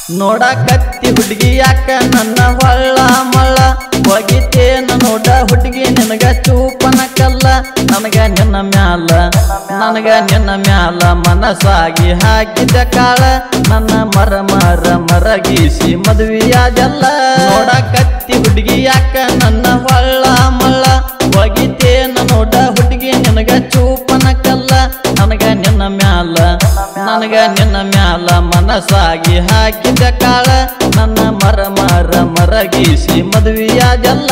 ನೋಡಕತ್ತಿ ಹುಡುಗಿ ಯಾಕ ನನ್ನ ಹೊಳ್ಳ ಮಳ್ಳ ಹೋಗಿತೇನ ನೋಡ ಹುಡುಗಿ ನಿನಗ ಚೂಪನ ಕಲ್ಲ ನನಗ ನಿನ್ನ ಮ್ಯಾಲ ನನಗ ನಿನ್ನ ಮ್ಯಾಲ ಮನಸ್ಸಾಗಿ ಹಾಕಿದ ಕಾಳ ನನ್ನ ಮರ ಮರ ಮರಗೀಸಿ ಮದುವೆಯಾದಲ್ಲ ನೋಡಕತ್ತಿ ಹುಡುಗಿ ಯಾಕ ನನ್ನ ಹೊಳ್ಳ ಮಳ್ಳ ಹೋಗಿತೇನ ನೋಡ ಹುಡುಗಿ ನಿನಗ ಚೂಪನ ಕಲ್ಲ ನನಗ ನಿನ್ನ ಮ್ಯಾಲ ನನಗ ನಿನ್ನ ಮ್ಯಾಲ ಮನಸ್ಸಾಗಿ ಹಾಕಿದ ಕಾಳ ನನ್ನ ಮರ ಮರ ಮರಗೀಸಿ ಮದುವೆಯಾದಲ್ಲ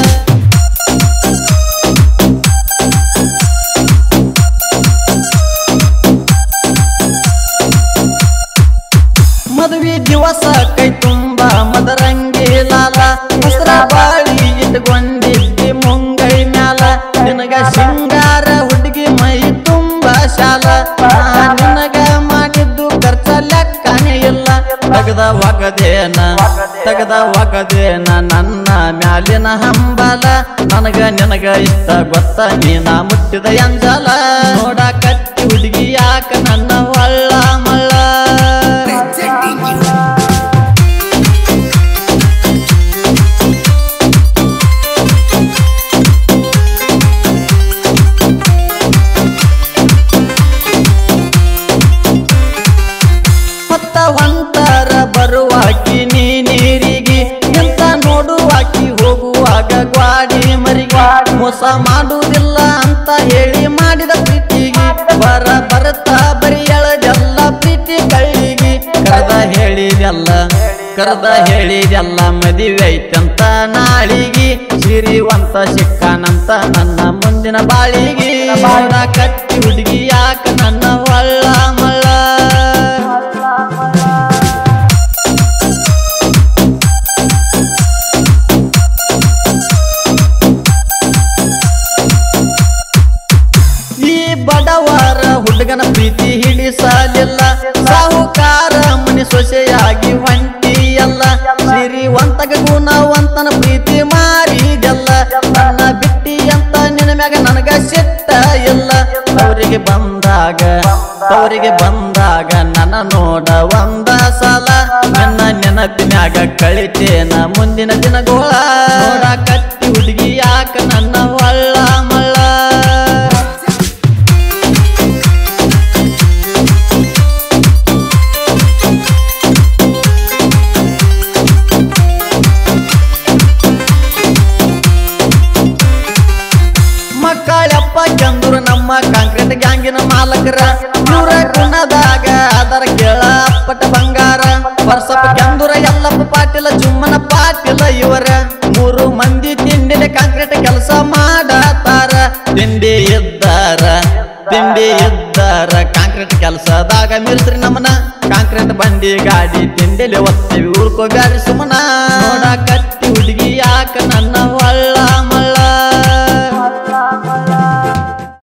ಮದುವೆ ದಿವಸ ಕೈ ತುಂಬ ಮದರಂಗಿ ಲಾಲ ಹಸ್ರ ಬಾಳಿ ಇಟ್ಕೊಂಡಿದ್ದಿ ಮುಂಗೈ ಮ್ಯಾಲ ನಿನಗ ಸಿಂಗಾರ ಹುಡುಗಿ ಮೈ ತುಂಬ ಶಾಲ ನಾ ನಿನಗ ಮಾಡಿದ್ದು ಖರ್ಚ ಲೆಕ್ಕನೇ ಇಲ್ಲ ತಗದ ಒಗದೇನ ತಗದ ಒಗದೇನ ನನ್ನ ಮ್ಯಾಲಿನ ಹಂಬಲ ನನಗ ನಿನಗ ಇಷ್ಟ ಗೊತ್ತ ನೀನ ಮುಟ್ಟಿದ ಎಂಜಲ ನೋಡ ಕತ್ತಿ ಹುಡುಗಿ ಯಾಕ ನನ್ನ ಒಳ್ಳ ಮಳ್ಳ Presenting you. ಮತ್ತ ಹೊಂತರ ಬರುವಾಕಿ ನೀ ನೀರಿಗೆ ಎಂತ ನೋಡುವಾಕಿ ಹೋಗುವಾಗ ಗ್ವಾಡಿ ಮರಿಗೆ ಮೋಸ ಮಾಡುವುದಿಲ್ಲ ಅಂತ ಹೇಳಿ ಮಾಡಿದ ಪ್ರೀತಿಗೆ ಬರ ಬರ್ತಾ ಬರಿ ಎಳದೆಲ್ಲ ಪ್ರೀತಿ ಕಳ್ಳಿಗೆ ಕರೆದ ಹೇಳಿದೆಲ್ಲ ಕರೆದ ಹೇಳಿದೆಲ್ಲ ಮದುವೆ ಐತಂತ ನಾಳಿಗೆ ಸಿರಿವಂತ ಸಿಕ್ಕಾನಂತ ನನ್ನ ಮುಂದಿನ ಬಾಳಿಗೆ ಬಾಳ ಕಟ್ಟಿ ಹುಡುಗಿ ಯಾಕ ನನ್ನ ಹೊಳ್ಳ ಮಳ್ಳ ಈ ಬಡವರ ಹುಡುಗನ ಪ್ರೀತಿ ಹಿಡಿಸಲಿಲ್ಲ ಸಾಹುಕಾರ ಮನಿ ಸೊಸೆಯಾಗಿ ಹೊಂಟಿಯಲ್ಲ ಸಿರಿವಂತಗ ಗುಣವಂತನ ಪ್ರೀತಿ ಮಾರಿದೆಲ್ಲ ನನ್ನ ಬಿಟ್ಟಿ ಅಂತ ನಿನ್ನ ಮ್ಯಾಗ ನನಗ ಸಿಟ್ಟ ಇಲ್ಲ ಅವರಿಗೆ ಬಂದಾಗ ಅವರಿಗೆ ಬಂದಾಗ ನನ್ನ ನೋಡ ಒಂದ ಸಲ ನನ್ನ ನೆನಪಿನ್ಯಾಗ ಕಳಿತೇನ ಮುಂದಿನ ದಿನಗೋಳ ನೋಡ ಕತ್ತಿ ಹುಡುಗಿ ಯಾಕ ನನ್ನ ಹೊಳ್ಳ ಮಳ್ಳ ಮಕ್ಕಳಪ್ಪ ಚಂದ್ರು ನಮ್ಮ ಕಾಂಕ್ರೀಟ್ ಗ್ಯಾಂಗಿನ ಮಾಲಕರ ಇವ್ರ ಗುಣದಾಗ ಅದರ ಕೇಳ ಅಪ್ಪಟ ಬಂಗಾರ ವರ್ಷಪ್ಪ ಚಂದುರ ಯಲ್ಲಪ್ಪ ಪಾಟೀಲ ಜುಮ್ಮನ ಪಾಟೀಲ ಇವರ ಮೂರು ಮಂದಿ ತಿಂಡಿನ ಕಾಂಕ್ರೀಟ್ ಕೆಲಸ ಮಾಡತಾರ ತಿಂಡಿ ಇದ್ದಾರ ತಿಂಡಿ ಇದ್ದಾರ ಕಾಂಕ್ರೀಟ್ ಕೆಲಸದಾಗ ಮಿರ್ಸ್ರಿ ನಮ್ಮನ ಕಾಂಕ್ರೀಟ್ ಬಂಡಿ ಗಾಡಿ ತಿಂಡಿಲಿ ಒತ್ತೀವಿ ಉಳ್ಕೋ ಬ್ಯಾರಿ ಸುಮನ